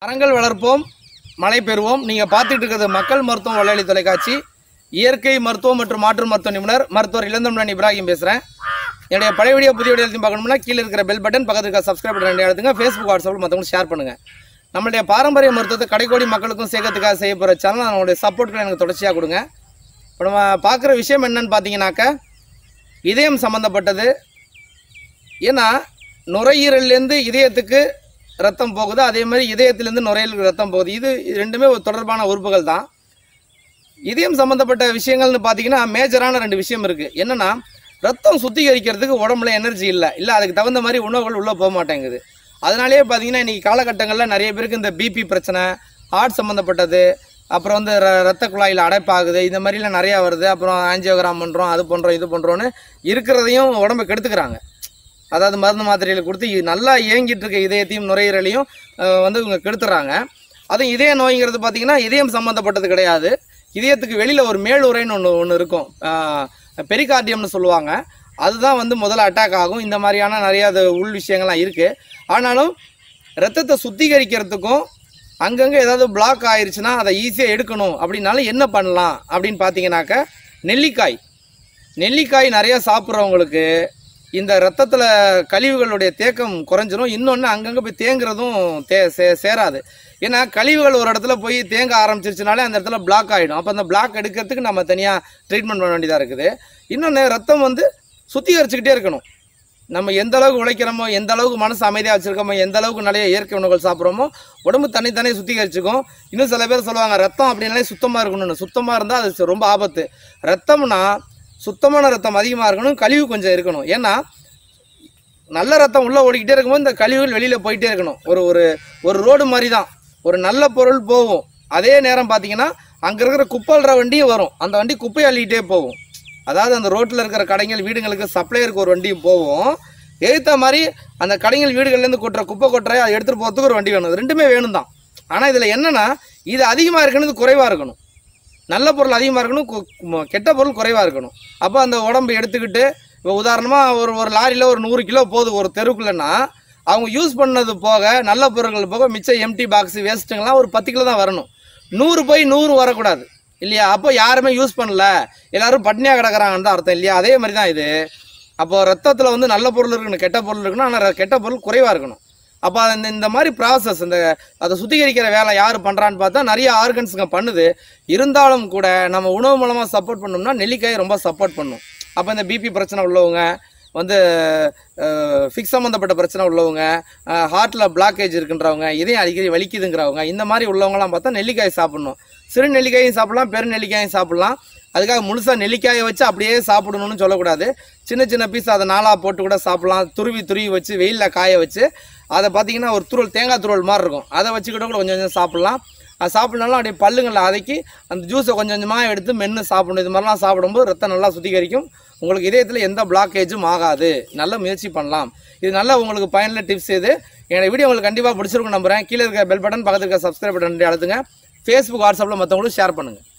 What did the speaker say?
மரங்கள் வளர்ப்போம் மழை பெறுவோம் நீங்கள் பார்த்துட்டு இருக்கிறது மக்கள் மருத்துவம் வலையொலி தொலைக்காட்சி இயற்கை மருத்துவம் மற்றும் மாற்று மருத்துவ நிபுணர் மருத்துவர் இளந்தமிழன் இப்ராஹிம் பேசுகிறேன் என்னுடைய பழைய வீடியோ புதிய வீடியோ எழுதி பார்க்கணும்னா கீழே இருக்கிற பெல் பட்டன் பக்கத்துல இருக்க சப்ஸ்கிரைப் பட்டன் ரெண்டு எடுத்துங்க ஃபேஸ்புக் வாட்ஸ்அப்பில் மற்றவங்க ஷேர் பண்ணுங்கள் நம்மளுடைய பாரம்பரிய மருத்துவத்தை கடைக்கோடி மக்களுக்கும் சேர்க்கறதுக்காக செய்ய போகிற சேனல் நம்மளுடைய சப்போர்ட்களை எனக்கு தொடர்ச்சியாக கொடுங்க இப்போ நம்ம பார்க்குற விஷயம் என்னன்னு பார்த்தீங்கன்னாக்கா இதயம் சம்மந்தப்பட்டது ஏன்னா நுரையீரல்லேருந்து இதயத்துக்கு ரத்தம் போகுது அதே மாதிரி இதயத்திலேருந்து நுரையீரலுக்கு ரத்தம் போகுது இது இது ரெண்டுமே ஒரு தொடர்பான உறுப்புகள் தான் இதயம் சம்மந்தப்பட்ட விஷயங்கள்னு பார்த்தீங்கன்னா மேஜரான ரெண்டு விஷயம் இருக்குது என்னென்னா ரத்தம் சுத்திகரிக்கிறதுக்கு உடம்புல எனர்ஜி இல்லை இல்லை அதுக்கு தகுந்த மாதிரி உணவுகள் உள்ளே போக மாட்டேங்குது அதனாலேயே பார்த்தீங்கன்னா இன்றைக்கி காலகட்டங்களில் நிறைய பேருக்கு இந்த பிபி பிரச்சனை ஹார்ட் சம்மந்தப்பட்டது அப்புறம் வந்து ர ரத்த குழாயில் அடைப்பாகுது இந்த மாதிரிலாம் நிறையா வருது அப்புறம் ஆஞ்சியோகிராம் பண்ணுறோம் அது பண்ணுறோம் இது பண்ணுறோன்னு இருக்கிறதையும் உடம்பை கெடுத்துக்கிறாங்க அதாவது மருந்து மாத்திரைகளை கொடுத்து இ- நல்லா இயங்கிட்டு இருக்க இதயத்தையும் நுரையீரலையும் அஹ், வந்து இவங்க கெடுத்துறாங்க அதுவும் இதய நோய்ங்கிறது பார்த்தீங்கன்னா இதயம் சம்மந்தப்பட்டது கிடையாது இதயத்துக்கு வெளியில் ஒரு மேலுறைன்னு ஒன்று ஒன்று இருக்கும் பெரிகார்டியம்னு சொல்லுவாங்க அதுதான் வந்து முதல்ல அட்டாக் ஆகும் இந்த மாதிரியான நிறைய அது உள் விஷயங்கள்லாம் இருக்குது ஆனாலும் ரத்தத்தை சுத்திகரிக்கிறதுக்கும் அங்கங்கே ஏதாவது பிளாக் ஆயிருச்சுன்னா அதை ஈஸியாக எடுக்கணும் அப்படின்னாலும் என்ன பண்ணலாம் அப்படின்னு பார்த்தீங்கன்னாக்க நெல்லிக்காய் நெல்லிக்காய் நிறைய சாப்பிட்றவங்களுக்கு இந்த ரத்தத்தில் கழிவுகளுடைய தேக்கம் குறைஞ்சிரும் இன்னொன்று அங்கங்கே போய் தேங்குறதும் தே சே சேராது ஏன்னா கழிவுகள் ஒரு இடத்துல போய் தேங்க ஆரம்பிச்சிருச்சுனாலே அந்த இடத்துல பிளாக் ஆகிடும் அப்போ அந்த பிளாக் எடுக்கிறதுக்கு நம்ம தனியாக ட்ரீட்மெண்ட் பண்ண வேண்டியதாக இருக்குது இன்னொன்று ரத்தம் வந்து சுத்திகரிச்சுக்கிட்டே இருக்கணும் நம்ம எந்த அளவுக்கு உழைக்கிறோமோ எந்த அளவுக்கு மனசு அமைதியாக வச்சுருக்கோமோ எந்த அளவுக்கு நிறைய இயற்கை உணவுகள் சாப்பிட்றோமோ உடம்பு தனித்தனியே சுத்திகரிச்சுக்கும் இன்னும் சில பேர் சொல்லுவாங்க ரத்தம் அப்படின்னாலே சுத்தமாக இருக்கணும்னு சுத்தமாக இருந்தால் அது ரொம்ப ஆபத்து ரத்தம்னா சுத்தமான ரத்தம் அதிகமாக இருக்கணும் கழிவு கொஞ்சம் இருக்கணும் ஏன்னா நல்ல ரத்தம் உள்ளே ஓடிக்கிட்டே இருக்கும்போது இந்த கழிவுகள் வெளியில் போயிட்டே இருக்கணும் ஒரு ஒரு ஒரு ரோடு மாதிரி தான் ஒரு நல்ல பொருள் போகும் அதே நேரம் பார்த்தீங்கன்னா அங்கே இருக்கிற குப்பல்ற வண்டியும் வரும் அந்த வண்டி குப்பை அள்ளிக்கிட்டே போகும் அதாவது அந்த ரோட்டில் இருக்கிற கடைகள் வீடுங்களுக்கு சப்ளையருக்கு ஒரு வண்டியும் போகும் எதிர்த்த மாதிரி அந்த கடைகள் வீடுகள்லேருந்து கொட்டுற குப்பை கொட்டுற அதை எடுத்துகிட்டு போகிறதுக்கு ஒரு வண்டி வேணும் இது ரெண்டுமே வேணும் தான் ஆனால் இதில் என்னென்னா இது அதிகமாக இருக்கணும் இது குறைவாக இருக்கணும் நல்ல பொருள் அதிகமாக இருக்கணும் கு- ம- கெட்ட பொருள் குறைவாக இருக்கணும் அப்போ அந்த உடம்பு எடுத்துக்கிட்டு இப்போ உதாரணமாக ஒரு ஒரு லாரியில் ஒரு நூறு கிலோ போகுது ஒரு தெருவுக்குள்ளன்னா அவங்க யூஸ் பண்ணது போக நல்ல பொருட்கள் போக மிச்சம் எம்டி பாக்ஸ் வேஸ்ட்டுங்கெல்லாம் ஒரு பத்து கிலோ தான் வரணும் நூறு போய் நூறு வரக்கூடாது இல்லையா அப்போ யாருமே யூஸ் பண்ணல எல்லாரும் பட்னியாக கிடக்குறாங்கன்னு தான் அர்த்தம் இல்லையா அதே மாதிரி தான் இது அப்போ ரத்தத்தில் வந்து நல்ல பொருள் இருக்கணும் கெட்ட பொருள் இருக்கணும் ஆனால் கெட்ட பொருள் குறைவாக இருக்கணும் அப்போ அந்த இந்த மாதிரி ப்ராசஸ் இந்த அதை சுத்திகரிக்கிற வேலை யார் பண்ணுறான்னு பார்த்தா நிறைய ஆர்கன்ஸுங்க பண்ணுது இருந்தாலும் கூட நம்ம உணவு மூலமாக சப்போர்ட் பண்ணோம்னா நெல்லிக்காய் ரொம்ப சப்போர்ட் பண்ணும் அப்போ இந்த பிபி பிரச்சனை உள்ளவங்க வந்து ஃபிக்ஸ் சம்மந்தப்பட்ட பிரச்சனை உள்ளவங்க ஹார்ட்டில் பிளாக்கேஜ் இருக்குன்றவங்க இதயம் அடிக்கடி வலிக்குதுங்கிறவங்க இந்த மாதிரி உள்ளவங்கலாம் பார்த்தா நெல்லிக்காய் சாப்பிடணும் சிறு நெல்லிக்காயும் சாப்பிடலாம் பெரு நெல்லிக்காயும் சாப்பிடலாம் அதுக்காக முழுசாக நெல்லிக்காயை வச்சு அப்படியே சாப்பிடணும்னு சொல்லக்கூடாது சின்ன சின்ன பீஸ் அதை நாளாக போட்டு கூட சாப்பிடலாம் துருவி துருவி வச்சு வெயிலில் காய வச்சு அதை பார்த்தீங்கன்னா ஒரு துருவல் தேங்காய் துருவல் மாதிரி இருக்கும் அதை வச்சுக்கிட்ட கூட கொஞ்சம் கொஞ்சம் சாப்பிட்லாம் அது சாப்பிட்னாலும் அப்படியே பல்லுங்களில் அதக்கி அந்த ஜூஸை கொஞ்சம் கொஞ்சமாக எடுத்து மென்று சாப்பிடணும் இது மாதிரிலாம் சாப்பிடும்போது ரத்தம் நல்லா சுத்திகரிக்கும் உங்களுக்கு இதயத்தில் எந்த பிளாக்கேஜும் ஆகாது நல்ல முயற்சி பண்ணலாம் இது நல்ல உங்களுக்கு பயனுள்ள டிப்ஸ் இது என்னோட வீடியோ உங்களுக்கு கண்டிப்பாக பிடிச்சிருக்கும் நம்புறேன் கீழே இருக்க பெல் பட்டன் பக்கத்தில் இருக்க சப்ஸ்கிரைப் பட்டன் அழுத்துங்க ஃபேஸ்புக் வாட்ஸ்அப்பில் மற்றவங்களும் ஷேர் பண்ணுங்கள்